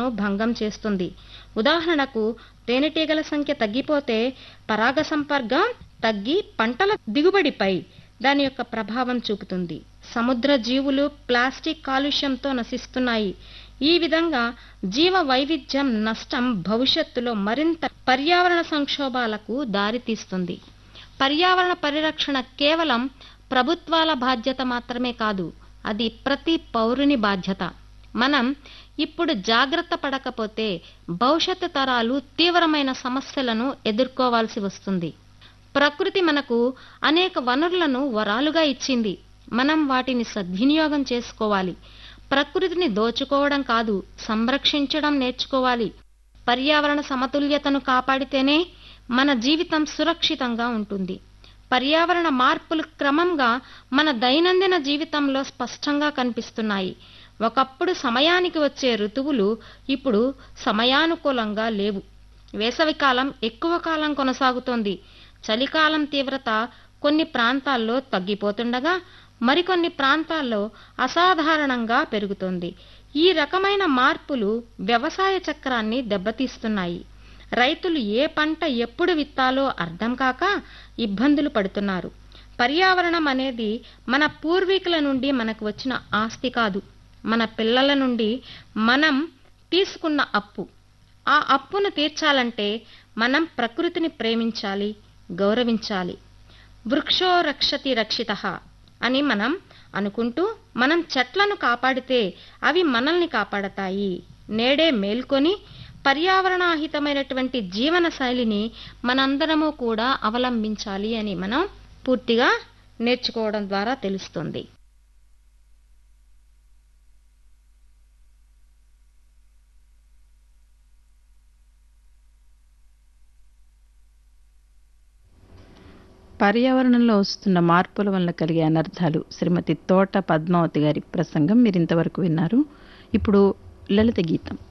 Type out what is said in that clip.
ను భంగం చేస్తుంది ఉదాహరణకు తేనెటీగల సంఖ్య తగ్గిపోతే పరాగ సంపర్కం తగ్గి పంటల దిగుబడిపై దాని యొక్క ప్రభావం చూపుతుంది సముద్ర జీవులు ప్లాస్టిక్ కాలుష్యంతో నశిస్తున్నాయి ఈ విధంగా జీవ వైవిధ్యం నష్టం భవిష్యత్తులో మరింత పర్యావరణ సంక్షోభాలకు దారితీస్తుంది పర్యావరణ పరిరక్షణ కేవలం ప్రభుత్వాల బాధ్యత మాత్రమే కాదు అది ప్రతి పౌరుని బాధ్యత మనం ఇప్పుడు జాగ్రత్త పడకపోతే భవిష్యత్తు తరాలు తీవ్రమైన సమస్యలను ఎదుర్కోవాల్సి వస్తుంది ప్రకృతి మనకు అనేక వనరులను వరాలుగా ఇచ్చింది మనం వాటిని సద్వినియోగం చేసుకోవాలి ప్రకృతిని దోచుకోవడం కాదు సంరక్షించడం నేర్చుకోవాలి పర్యావరణ సమతుల్యతను కాపాడితేనే మన జీవితం సురక్షితంగా ఉంటుంది పర్యావరణ మార్పులు క్రమంగా మన దైనందిన జీవితంలో స్పష్టంగా కనిపిస్తున్నాయి ఒకప్పుడు సమయానికి వచ్చే ఋతువులు ఇప్పుడు సమయానుకూలంగా లేవు వేసవికాలం ఎక్కువ కాలం కొనసాగుతోంది చలికాలం తీవ్రత కొన్ని ప్రాంతాల్లో తగ్గిపోతుండగా మరికొన్ని ప్రాంతాల్లో అసాధారణంగా పెరుగుతోంది ఈ రకమైన మార్పులు వ్యవసాయ చక్రాన్ని దెబ్బతీస్తున్నాయి రైతులు ఏ పంట ఎప్పుడు విత్తాలో అర్థం కాక ఇబ్బందులు పడుతున్నారు పర్యావరణం అనేది మన పూర్వీకుల నుండి మనకు వచ్చిన ఆస్తి కాదు మన పిల్లల నుండి మనం తీసుకున్న అప్పు ఆ అప్పును తీర్చాలంటే మనం ప్రకృతిని ప్రేమించాలి గౌరవించాలి వృక్షో రక్షతి రక్షిత అని మనం అనుకుంటూ మనం చెట్లను కాపాడితే అవి మనల్ని కాపాడతాయి నేడే మేల్కొని పర్యావరణాహితమైనటువంటి జీవన శైలిని మనందరము కూడా అవలంబించాలి అని మనం పూర్తిగా నేర్చుకోవడం ద్వారా తెలుస్తుంది పర్యావరణంలో వస్తున్న మార్పుల వల్ల కలిగే అనర్థాలు శ్రీమతి తోట పద్మావతి గారి ప్రసంగం మీరు ఇంతవరకు విన్నారు ఇప్పుడు లలిత గీతం